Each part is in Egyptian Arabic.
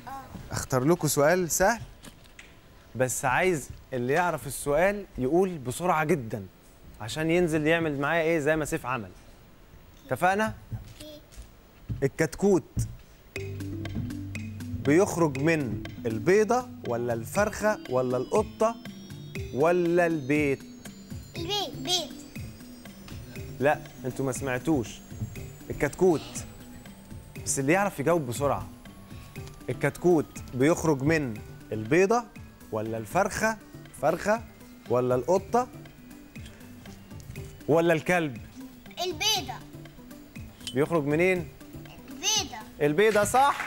اختار لكم سؤال سهل بس عايز اللي يعرف السؤال يقول بسرعة جدا عشان ينزل يعمل معايا ايه زي ما سيف عمل اتفقنا؟ الكتكوت بيخرج من البيضة ولا الفرخة ولا القطة ولا البيت؟ البيت بيت لا انتوا ما سمعتوش الكتكوت بس اللي يعرف يجاوب بسرعة الكتكوت بيخرج من البيضة ولا الفرخة فرخة ولا القطة ولا الكلب البيضة بيخرج منين البيضة البيضة صح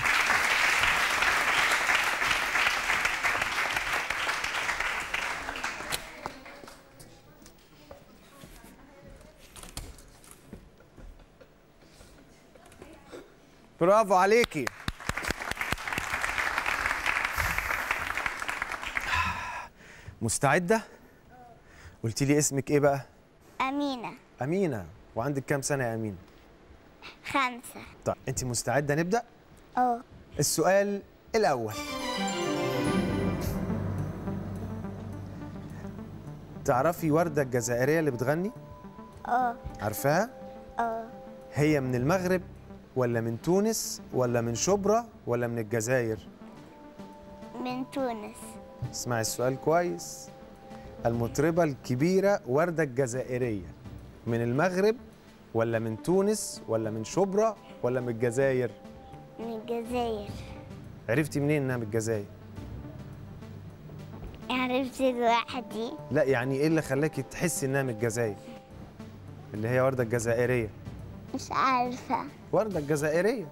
برافو عليكي مستعدة؟ قلتي لي اسمك ايه بقى؟ أمينة أمينة وعندك كام سنة يا أمينة؟ خمسة طيب أنت مستعدة نبدأ؟ اه السؤال الأول تعرفي وردة الجزائرية اللي بتغني؟ اه عارفاها؟ اه هي من المغرب ولا من تونس ولا من شبرا ولا من الجزائر؟ من تونس اسمعي السؤال كويس المطربة الكبيرة وردة الجزائرية من المغرب ولا من تونس ولا من شبرا ولا من الجزائر؟ من الجزائر عرفتي منين انها من الجزائر؟ عرفت لوحدي لا يعني ايه اللي خلاكي تحسي انها من الجزائر؟ اللي هي وردة الجزائرية مش عارفة وردة الجزائرية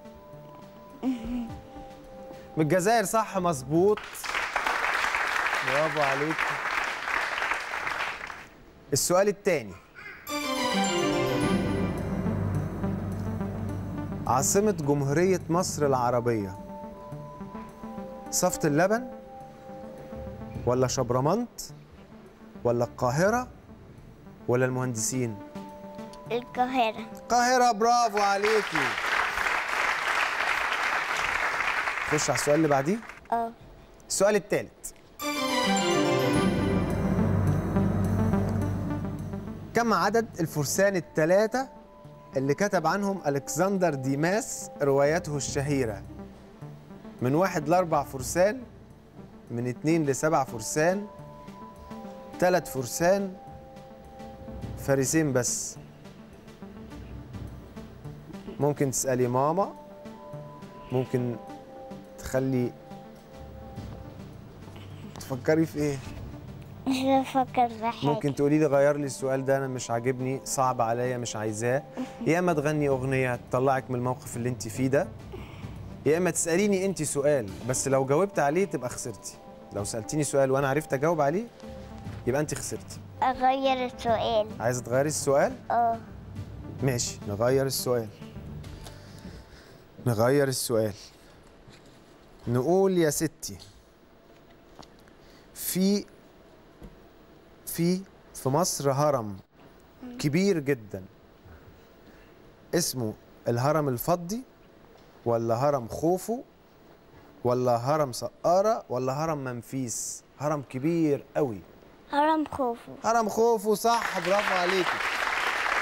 من الجزائر صح مظبوط برافو عليك السؤال الثاني عاصمة جمهورية مصر العربية صفت اللبن ولا شبرمنت ولا القاهرة ولا المهندسين القاهرة القاهرة برافو عليكي خش على السؤال اللي بعديه اه السؤال الثالث كم عدد الفرسان الثلاثة اللي كتب عنهم ألكسندر ديماس رواياته الشهيرة من واحد لأربع فرسان من اتنين لسبع فرسان ثلاث فرسان فارسين بس ممكن تسألي ماما ممكن تخلي تفكري في ايه مش بفكر في حاجة ممكن تقولي لي غير لي السؤال ده انا مش عاجبني صعب عليا مش عايزاه يا اما تغني اغنيه تطلعك من الموقف اللي انت فيه ده يا اما تساليني انت سؤال بس لو جاوبت عليه تبقى خسرتي لو سالتيني سؤال وانا عرفت اجاوب عليه يبقى انت خسرتي أغير السؤال عايزه تغيري السؤال اه ماشي نغير السؤال نغير السؤال نقول يا ستي في في في مصر هرم كبير جدا اسمه الهرم الفضي ولا هرم خوفو ولا هرم سقارة ولا هرم منفيس هرم كبير قوي هرم خوفو هرم خوفو صح برافو عليكي